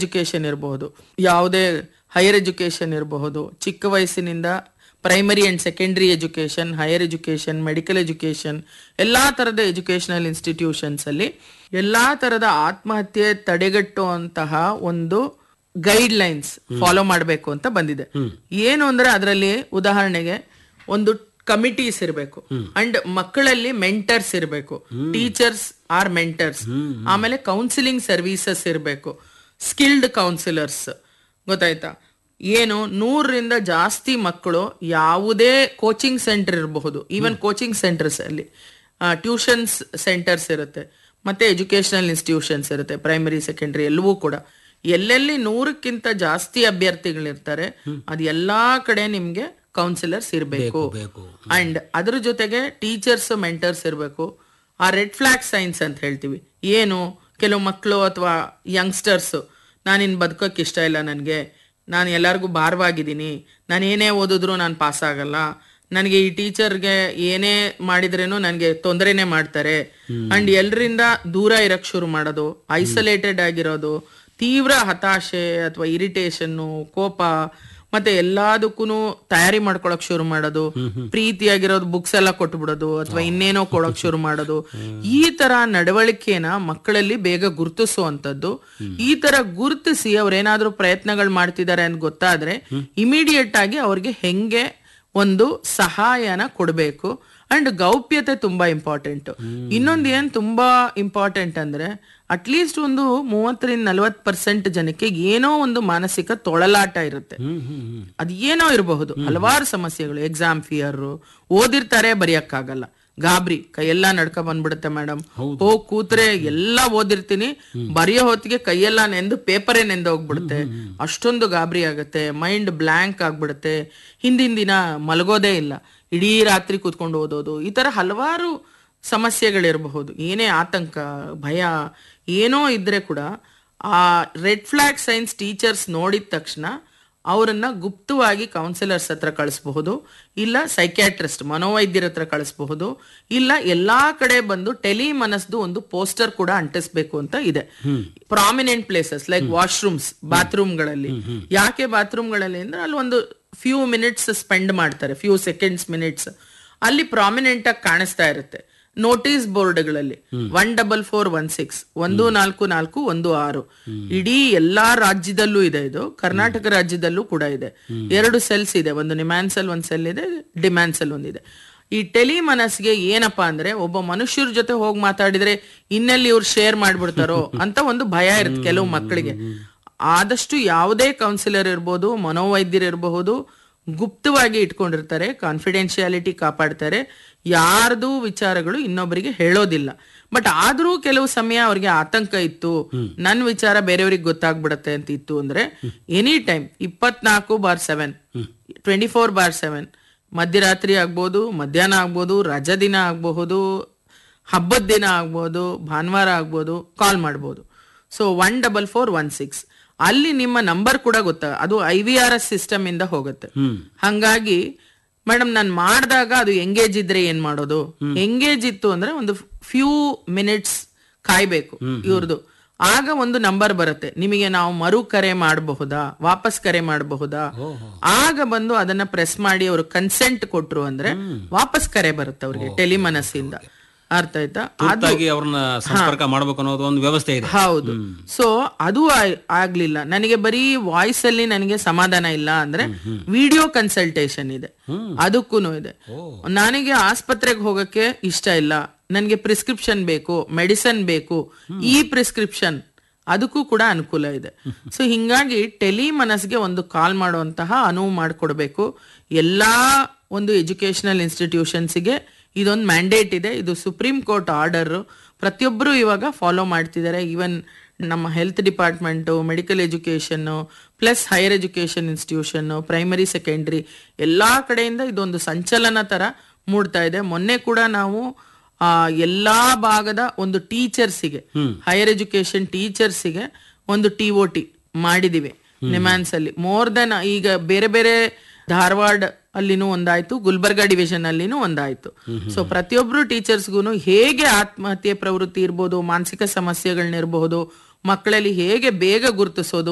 education ಇರಬಹುದು ಯಾವುದೇ higher education ಇರಬಹುದು ಚಿಕ್ಕ ವಯಸ್ಸಿನಿಂದ primary and secondary education higher education medical education ಎಲ್ಲಾ ತರದ ಎಜುಕೇಶನಲ್ ಇನ್ಸ್ಟಿಟ್ಯೂಷನ್ಸ್ ಅಲ್ಲಿ ಎಲ್ಲಾ ತರದ ಆತ್ಮಹತ್ಯೆ ತಡೆಗಟ್ಟುವಂತಹ ಒಂದು ಗೈಡ್ ಲೈನ್ಸ್ ಫಾಲೋ ಮಾಡಬೇಕು ಅಂತ ಬಂದಿದೆ ಏನು ಅಂದ್ರೆ ಅದರಲ್ಲಿ ಉದಾಹರಣೆಗೆ ಒಂದು ಕಮಿಟೀಸ್ ಇರಬೇಕು ಅಂಡ್ ಮಕ್ಕಳಲ್ಲಿ ಮೆಂಟರ್ಸ್ ಇರಬೇಕು ಟೀಚರ್ಸ್ ಆರ್ ಮೆಂಟರ್ಸ್ ಆಮೇಲೆ ಕೌನ್ಸಿಲಿಂಗ್ ಸರ್ವಿಸಸ್ ಇರಬೇಕು ಸ್ಕಿಲ್ಡ್ ಕೌನ್ಸಿಲರ್ಸ್ ಗೊತ್ತಾಯ್ತಾ ಏನು ನೂರರಿಂದ ಜಾಸ್ತಿ ಮಕ್ಕಳು ಯಾವುದೇ ಕೋಚಿಂಗ್ ಸೆಂಟರ್ ಇರಬಹುದು ಈವನ್ ಕೋಚಿಂಗ್ ಸೆಂಟರ್ಸ್ ಅಲ್ಲಿ ಟ್ಯೂಷನ್ಸ್ ಸೆಂಟರ್ಸ್ ಇರುತ್ತೆ ಮತ್ತೆ ಎಜುಕೇಶನಲ್ ಇನ್ಸ್ಟಿಟ್ಯೂಷನ್ಸ್ ಇರುತ್ತೆ ಪ್ರೈಮರಿ ಸೆಕೆಂಡರಿ ಎಲ್ಲವೂ ಕೂಡ ಎಲ್ಲೆಲ್ಲಿ ನೂರಕ್ಕಿಂತ ಜಾಸ್ತಿ ಅಭ್ಯರ್ಥಿಗಳಿರ್ತಾರೆ ಅದು ಎಲ್ಲಾ ಕಡೆ ನಿಮ್ಗೆ ಕೌನ್ಸಿಲರ್ಸ್ ಇರಬೇಕು ಬೇಕು ಅಂಡ್ ಅದ್ರ ಜೊತೆಗೆ ಟೀಚರ್ಸ್ ಮೆಂಟರ್ಸ್ ಇರಬೇಕು ಆ ರೆಡ್ ಫ್ಲಾಗ್ ಸೈನ್ಸ್ ಅಂತ ಹೇಳ್ತೀವಿ ಏನು ಕೆಲವು ಮಕ್ಕಳು ಅಥವಾ ಯಂಗ್ಸ್ಟರ್ಸ್ ನಾನಿನ್ ಬದುಕೋಕೆ ಇಷ್ಟ ಇಲ್ಲ ನನಗೆ ನಾನು ಎಲ್ಲರಿಗೂ ಭಾರವಾಗಿದ್ದೀನಿ ನಾನು ಏನೇ ಓದಿದ್ರು ನಾನು ಪಾಸ್ ಆಗಲ್ಲ ನನಗೆ ಈ ಟೀಚರ್ಗೆ ಏನೇ ಮಾಡಿದ್ರೇನು ನನಗೆ ತೊಂದರೆನೇ ಮಾಡ್ತಾರೆ ಅಂಡ್ ಎಲ್ರಿಂದ ದೂರ ಇರಕ್ ಶುರು ಮಾಡೋದು ಐಸೋಲೇಟೆಡ್ ಆಗಿರೋದು ತೀವ್ರ ಹತಾಶೆ ಅಥವಾ ಇರಿಟೇಷನ್ನು ಕೋಪ ಮತ್ತೆ ಎಲ್ಲದಕ್ಕೂ ತಯಾರಿ ಮಾಡ್ಕೊಳಕ್ ಶುರು ಮಾಡೋದು ಪ್ರೀತಿಯಾಗಿರೋದು ಬುಕ್ಸ್ ಎಲ್ಲ ಕೊಟ್ಬಿಡೋದು ಅಥವಾ ಇನ್ನೇನೋ ಕೊಡಕ್ ಶುರು ಮಾಡೋದು ಈ ತರ ನಡವಳಿಕೆನ ಮಕ್ಕಳಲ್ಲಿ ಬೇಗ ಗುರುತಿಸುವಂತದ್ದು ಈ ತರ ಗುರುತಿಸಿ ಅವ್ರೇನಾದ್ರೂ ಪ್ರಯತ್ನಗಳು ಮಾಡ್ತಿದ್ದಾರೆ ಅಂತ ಗೊತ್ತಾದ್ರೆ ಇಮಿಡಿಯೇಟ್ ಆಗಿ ಅವ್ರಿಗೆ ಹೆಂಗೆ ಒಂದು ಸಹಾಯನ ಕೊಡಬೇಕು ಅಂಡ್ ಗೌಪ್ಯತೆ ತುಂಬಾ ಇಂಪಾರ್ಟೆಂಟ್ ಇನ್ನೊಂದು ಏನ್ ತುಂಬಾ ಇಂಪಾರ್ಟೆಂಟ್ ಅಂದ್ರೆ ಅಟ್ಲೀಸ್ಟ್ ಒಂದು ಮೂವತ್ತರಿಂದ ನಲವತ್ ಪರ್ಸೆಂಟ್ ಜನಕ್ಕೆ ಏನೋ ಒಂದು ಮಾನಸಿಕ ತೊಳಲಾಟ ಇರುತ್ತೆ ಹ್ಮ್ ಹ್ಮ್ ಹ್ಮ್ ಅದ್ ಏನೋ ಇರಬಹುದು ಹಲವಾರು ಸಮಸ್ಯೆಗಳು ಎಕ್ಸಾಮ್ ಫಿಯರ್ ಓದಿರ್ತಾರೆ ಬರೆಯಕ್ಕಾಗಲ್ಲ ಗಾಬರಿ ಕೈಯೆಲ್ಲ ನಡ್ಕ ಬಂದ್ಬಿಡುತ್ತೆ ಮೇಡಮ್ ಹೋಗ್ ಕೂತ್ರೆ ಎಲ್ಲಾ ಓದಿರ್ತೀನಿ ಬರೆಯೋ ಹೊತ್ತಿಗೆ ಕೈಯೆಲ್ಲ ನೆಂದು ಪೇಪರೇ ನೆಂದು ಹೋಗ್ಬಿಡುತ್ತೆ ಅಷ್ಟೊಂದು ಗಾಬರಿ ಆಗುತ್ತೆ ಮೈಂಡ್ ಬ್ಲ್ಯಾಂಕ್ ಆಗ್ಬಿಡುತ್ತೆ ಹಿಂದಿನ ದಿನ ಮಲಗೋದೇ ಇಲ್ಲ ಇಡೀ ರಾತ್ರಿ ಕೂತ್ಕೊಂಡು ಓದೋದು ಈ ತರ ಹಲವಾರು ಸಮಸ್ಯೆಗಳಿರಬಹುದು ಏನೇ ಆತಂಕ ಭಯ ಏನೋ ಇದ್ರೆ ಕೂಡ ಆ ರೆಡ್ ಫ್ಲಾಗ್ ಸೈನ್ಸ್ ಟೀಚರ್ಸ್ ನೋಡಿದ ತಕ್ಷಣ ಅವರನ್ನ ಗುಪ್ತವಾಗಿ ಕೌನ್ಸಿಲರ್ಸ್ ಹತ್ರ ಕಳಿಸಬಹುದು ಇಲ್ಲ ಸೈಕ್ಯಾಟ್ರಿಸ್ಟ್ ಮನೋವೈದ್ಯರ ಹತ್ರ ಕಳಿಸಬಹುದು ಇಲ್ಲ ಎಲ್ಲಾ ಕಡೆ ಬಂದು ಟೆಲಿ ಮನಸ್ದು ಒಂದು ಪೋಸ್ಟರ್ ಕೂಡ ಅಂಟಿಸ್ಬೇಕು ಅಂತ ಇದೆ ಪ್ರಾಮಿನೆಂಟ್ ಪ್ಲೇಸಸ್ ಲೈಕ್ ವಾಶ್ರೂಮ್ಸ್ ಬಾತ್ರೂಮ್ಗಳಲ್ಲಿ ಯಾಕೆ ಬಾತ್ರೂಮ್ಗಳಲ್ಲಿ ಅಂದ್ರೆ ಅಲ್ಲಿ ಒಂದು ಫ್ಯೂ ಮಿನಿಟ್ಸ್ ಸ್ಪೆಂಡ್ ಮಾಡ್ತಾರೆ ಫ್ಯೂ ಸೆಕೆಂಡ್ಸ್ ಮಿನಿಟ್ಸ್ ಅಲ್ಲಿ ಪ್ರಾಮಿನೆಂಟ್ ಆಗಿ ಕಾಣಿಸ್ತಾ ಇರುತ್ತೆ ನೋಟಿಸ್ ಬೋರ್ಡ್ಗಳಲ್ಲಿ one double four one six ಒಂದು ನಾಲ್ಕು ನಾಲ್ಕು ಒಂದು ಆರು ಇಡೀ ಎಲ್ಲಾ ರಾಜ್ಯದಲ್ಲೂ ಇದೆ ಇದು ಕರ್ನಾಟಕ ರಾಜ್ಯದಲ್ಲೂ ಕೂಡ ಇದೆ ಎರಡು ಸೆಲ್ಸ್ ಇದೆ ಒಂದು ನಿಮ್ಯಾನ್ಸಲ್ ಒಂದ್ ಸೆಲ್ ಇದೆ ಡಿಮ್ಯಾನ್ಸಲ್ ಒಂದಿದೆ ಈ ಟೆಲಿ ಮನಸ್ಸಿಗೆ ಏನಪ್ಪಾ ಅಂದ್ರೆ ಒಬ್ಬ ಮನುಷ್ಯರ ಜೊತೆ ಹೋಗಿ ಮಾತಾಡಿದ್ರೆ ಇನ್ನೆಲ್ಲಿ ಇವ್ರು ಶೇರ್ ಮಾಡ್ಬಿಡ್ತಾರೋ ಅಂತ ಒಂದು ಭಯ ಇರುತ್ತೆ ಕೆಲವು ಮಕ್ಕಳಿಗೆ ಆದಷ್ಟು ಯಾವುದೇ ಕೌನ್ಸಿಲರ್ ಇರ್ಬೋದು ಮನೋವೈದ್ಯರು ಇರಬಹುದು ಗುಪ್ತವಾಗಿ ಇಟ್ಕೊಂಡಿರ್ತಾರೆ ಕಾನ್ಫಿಡೆನ್ಶಿಯಾಲಿಟಿ ಕಾಪಾಡ್ತಾರೆ ಯಾರ್ದು ವಿಚಾರಗಳು ಇನ್ನೊಬ್ಬರಿಗೆ ಹೇಳೋದಿಲ್ಲ ಬಟ್ ಆದ್ರೂ ಕೆಲವು ಸಮಯ ಅವ್ರಿಗೆ ಆತಂಕ ಇತ್ತು ನನ್ನ ವಿಚಾರ ಬೇರೆಯವ್ರಿಗೆ ಗೊತ್ತಾಗ್ಬಿಡತ್ತೆ ಅಂತ ಇತ್ತು ಅಂದ್ರೆ ಎನಿ ಟೈಮ್ ಇಪ್ಪತ್ನಾಲ್ಕು bar seven twenty four bar seven ಮಧ್ಯರಾತ್ರಿ ಆಗ್ಬೋದು ಮಧ್ಯಾಹ್ನ ಆಗ್ಬೋದು ರಜಾ ದಿನ ಆಗಬಹುದು ಹಬ್ಬದ ದಿನ ಆಗ್ಬೋದು ಭಾನುವಾರ ಆಗ್ಬೋದು ಕಾಲ್ ಮಾಡ್ಬೋದು so one double four one six ಅಲ್ಲಿ ನಿಮ್ಮ ನಂಬರ್ ಕೂಡ ಗೊತ್ತ ಅದು I V R S system ಇಂದ ಹೋಗುತ್ತೆ ಹಂಗಾಗಿ ಮೇಡಮ್ ನಾನು ಮಾಡಿದಾಗ ಅದು ಎಂಗೇಜ್ ಇದ್ರೆ ಏನ್ ಮಾಡೋದು ಎಂಗೇಜ್ ಇತ್ತು ಅಂದ್ರೆ ಒಂದು ಫ್ಯೂ ಮಿನಿಟ್ಸ್ ಕಾಯ್ಬೇಕು ಇವ್ರದ್ದು ಆಗ ಒಂದು ನಂಬರ್ ಬರುತ್ತೆ ನಿಮಗೆ ನಾವು ಮರು ಕರೆ ಮಾಡಬಹುದಾ ವಾಪಸ್ ಕರೆ ಮಾಡಬಹುದಾ ಆಗ ಬಂದು ಅದನ್ನ ಪ್ರೆಸ್ ಮಾಡಿ ಅವರು ಕನ್ಸೆಂಟ್ ಕೊಟ್ರು ಅಂದ್ರೆ ವಾಪಸ್ ಕರೆ ಬರುತ್ತೆ ಅವ್ರಿಗೆ ಟೆಲಿಮನಸ್ಸಿಂದ ಅರ್ಥ ಆಯ್ತಾ ತುರ್ತಾಗಿ ಅವ್ರನ್ನ ಸಂಪರ್ಕ ಮಾಡ್ಬೇಕು ಅನ್ನೋದು ಒಂದು ವ್ಯವಸ್ಥೆ ಇದೆ ಹೌದು ಸೊ ಅದು ಆ- ಆಗ್ಲಿಲ್ಲ ನನಗೆ ಬರೀ ವಾಯ್ಸ್ ಅಲ್ಲಿ ನನಗೆ ಸಮಾಧಾನ ಇಲ್ಲ ಅಂದ್ರೆ ವಿಡಿಯೋ ಕನ್ಸಲ್ಟೇಷನ್ ಇದೆ ಅದಕ್ಕೂ ಇದೆ ನನಗೆ ಆಸ್ಪತ್ರೆಗೆ ಹೋಗಕ್ಕೆ ಇಷ್ಟ ಇಲ್ಲ ನನಗೆ ಪ್ರಿಸ್ಕ್ರಿಪ್ಷನ್ ಬೇಕು ಮೆಡಿಸನ್ ಬೇಕು ಈ ಪ್ರಿಸ್ಕ್ರಿಪ್ಷನ್ ಅದಕ್ಕೂ ಕೂಡ ಅನುಕೂಲ ಇದೆ ಸೊ ಹಿಂಗಾಗಿ ಟೆಲಿ ಮನಸ್ಗೆ ಒಂದು ಕಾಲ್ ಮಾಡುವಂತಹ ಅನುವು ಮಾಡಿಕೊಡ್ಬೇಕು ಎಲ್ಲಾ ಒಂದು ಎಜುಕೇಶನಲ್ ಇನ್ಸ್ಟಿಟ್ಯೂಷನ್ಸ್ಗೆ ಇದೊಂದು ಮ್ಯಾಂಡೇಟ್ ಇದೆ ಇದು ಸುಪ್ರೀಂ ಕೋರ್ಟ್ ಆರ್ಡರ್ ಪ್ರತಿಯೊಬ್ಬರು ಇವಾಗ ಫಾಲೋ ಮಾಡ್ತಿದ್ದಾರೆ ಈವನ್ ನಮ್ಮ health department medical education plus higher education institution primary secondary ಎಲ್ಲ ಕಡೆಯಿಂದ ಇದೊಂದು ಸಂಚಲನ ಥರ ಮೂಡ್ತಾ ಇದೆ ಮೊನ್ನೆ ಕೂಡ ನಾವು ಆ, ಎಲ್ಲಾ ಭಾಗದ ಒಂದು ಟೀಚರ್ಸಿಗೆ ಹೈಯರ್ ಎಜುಕೇಶನ್ ಟೀಚರ್ಸಿಗೆ ಒಂದು ಟಿ ಒ ಟಿ ಮಾಡಿದೀವಿ ನಿಮ್ಯಾನ್ಸ್ ಅಲ್ಲಿ ಮೋರ್ ದೆನ್ ಈಗ ಬೇರೆ ಬೇರೆ ಧಾರವಾಡ ಅಲ್ಲಿನೂ ಒಂದಾಯ್ತು ಗುಲ್ಬರ್ಗಾ ಡಿವಿಷನ್ ಅಲ್ಲಿನೂ ಒಂದಾಯ್ತು ಸೊ ಪ್ರತಿಯೊಬ್ರು ಟೀಚರ್ಸ್ಗೂ ಹೇಗೆ ಆತ್ಮಹತ್ಯೆ ಪ್ರವೃತ್ತಿ ಇರ್ಬೋದು ಮಾನಸಿಕ ಸಮಸ್ಯೆಗಳನ್ನಿರಬಹುದು ಮಕ್ಕಳಲ್ಲಿ ಹೇಗೆ ಬೇಗ ಗುರುತಿಸೋದು